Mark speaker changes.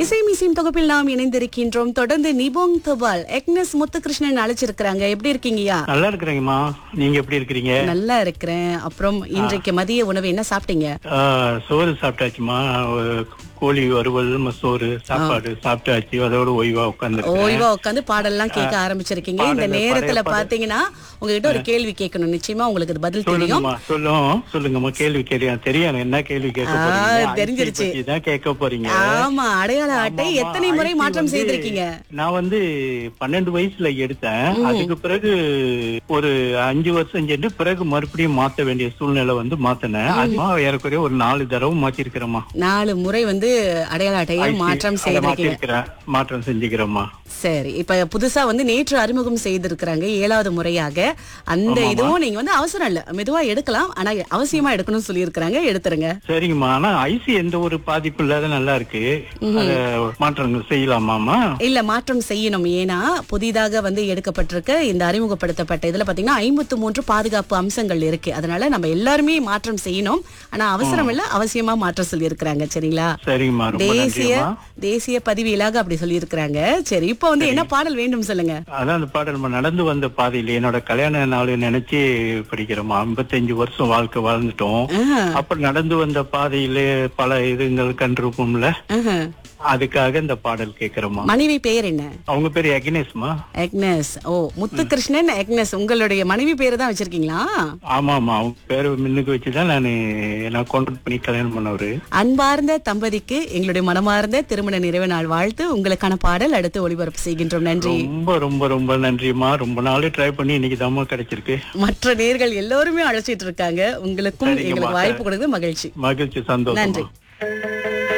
Speaker 1: இசை மிசிம் தொகுப்பில் நாம் இணைந்திருக்கின்றோம் தொடர்ந்து நிபோங் தபால் எக்னஸ் முத்துகிருஷ்ணன் அழைச்சிருக்கிறாங்க எப்படி இருக்கீங்கயா
Speaker 2: நல்லா இருக்கிறேங்கம்மா நீங்க எப்படி இருக்கிறீங்க
Speaker 1: நல்லா இருக்கிறேன் அப்புறம் இன்றைக்கு மதிய உணவு என்ன சாப்பிட்டீங்க
Speaker 2: ஆ, சோறு சாப்பிட்டாச்சுமா ஒரு கோழி வறுவல் ம, சோறு சாப்பாடு சாப்பிட்டாச்சு அதோட ஓய்வா உட்கார்ந்து
Speaker 1: ஓய்வா உட்காந்து பாடல்லாம் கேட்க ஆரம்பிச்சிருக்கீங்க இந்த
Speaker 2: பாடல்,
Speaker 1: நேரத்துல
Speaker 2: பாடல்.
Speaker 1: பாத்தீங்கன்னா உங்ககிட்ட ஒரு கேள்வி கேட்கணும் நிச்சயமா உங்களுக்கு இது பதில் தெரியும்
Speaker 2: சொல்லுங்கம்மா சொல்லும் சொல்லுங்கம்மா கேள்வி தெரியும் தெரியும் என்ன கேள்வி கேட்க
Speaker 1: ஆ,
Speaker 2: போறீங்க
Speaker 1: தெரிஞ்சிருச்சு.
Speaker 2: ஐடி பத்தி தான் கேட்க போறீங்க
Speaker 1: ஆமா அடையாள அட்டை
Speaker 2: ஆமாம்மா,
Speaker 1: எத்தனை முறை
Speaker 2: IT
Speaker 1: மாற்றம்
Speaker 2: வந்து
Speaker 1: செய்திருக்கீங்க
Speaker 2: நான் வந்து பன்னெண்டு வயசுல எடுத்தேன் அதுக்கு பிறகு ஒரு அஞ்சு வருஷம் சென்று பிறகு மறுபடியும் மாத்த வேண்டிய சூழ்நிலை வந்து மாத்தினேன் அதுமா ஏறக்குறைய ஒரு நாலு தடவை மாத்திருக்கிறேம்மா
Speaker 1: நாலு முறை வந்து அடையாள அட்டையை மாற்றம் செய்திருக்கீங்க
Speaker 2: மாத்திருக்கிறேன் மாற்றம் செஞ்சுக்கிறேம்மா
Speaker 1: சரி இப்ப புதுசா வந்து நேற்று அறிமுகம் செய்திருக்கிறாங்க ஏழாவது முறையாக அந்த இதுவும் நீங்க வந்து அவசரம் இல்ல மெதுவா எடுக்கலாம் ஆனா அவசியமா எடுக்கணும்னு சொல்லி இருக்கிறாங்க எடுத்துருங்க
Speaker 2: சரிங்கம்மா ஆனா ஐசி எந்த ஒரு பாதிப்பு இல்லாத நல்லா இருக்கு அத மாற்றங்கள் செய்யலாமாமா
Speaker 1: இல்ல மாற்றம் செய்யணும் ஏன்னா புதிதாக வந்து எடுக்கப்பட்டிருக்க இந்த அறிமுகப்படுத்தப்பட்ட இதுல பாத்தீங்கன்னா ஐம்பத்து மூன்று பாதுகாப்பு அம்சங்கள் இருக்கு அதனால நம்ம எல்லாருமே மாற்றம் செய்யணும் ஆனா அவசரம் இல்ல அவசியமா மாற்றம் சொல்லி இருக்கிறாங்க சரிங்களா
Speaker 2: சரிங்கம்மா ரொம்ப
Speaker 1: தேசிய
Speaker 2: நன்றிம்மா
Speaker 1: தேசிய பதிவியலாக அப்படி சொல்லி இருக்கிறாங்க சரி இப்ப வந்து என்ன பாடல் வேண்டும் சொல்லுங்க
Speaker 2: அதான் அந்த பாடல் நம்ம நடந்து வந்த பாதையில என்னோட கல்யாண நாள் நினைச்சு படிக்கிறோமா 55 வருஷம் வாழ்க்கை வாழ்ந்துட்டோம்
Speaker 1: ஆஹா,
Speaker 2: அப்ப நடந்து வந்த பாதையில பல இதுங்கள் கண்டிருப்போம்ல
Speaker 1: ஆஹா.
Speaker 2: அதுக்காக இந்த பாடல் கேக்குறோமா
Speaker 1: மனைவி பெயர் என்ன
Speaker 2: அவங்க பேரு அகினேஷ்மா
Speaker 1: அக்னஸ் ஓ முத்துகிருஷ்ணன் அக்னஸ் உங்களுடைய மனைவி பேரு தான் வச்சிருக்கீங்களா
Speaker 2: ஆமா ஆமா அவங்க பேரு முன்னுக்கு வச்சுதான் நானு நான் கான்டாக்ட் பண்ணி கல்யாணம் பண்ணவரு
Speaker 1: அன்பார்ந்த தம்பதிக்கு எங்களுடைய மனமார்ந்த திருமண நிறைவு நாள் வாழ்த்து உங்களுக்கான பாடல் அடுத்து ஒளிபரப்பு செய்கின்றோம் நன்றி
Speaker 2: ரொம்ப ரொம்ப ரொம்ப நன்றிம்மா ரொம்ப நாள் ட்ரை பண்ணி இன்னைக்கு தாம்மா கிடைச்சிருக்கு
Speaker 1: மற்ற நேர்கள் எல்லோருமே அழைச்சிட்டு இருக்காங்க உங்களுக்கும்
Speaker 2: சரிங்கம்மா,
Speaker 1: எங்களுக்கு வாய்ப்பு கொடுக்குறது மகிழ்ச்சி
Speaker 2: மகிழ்ச்சி சந்தோஷம்
Speaker 1: நன்றி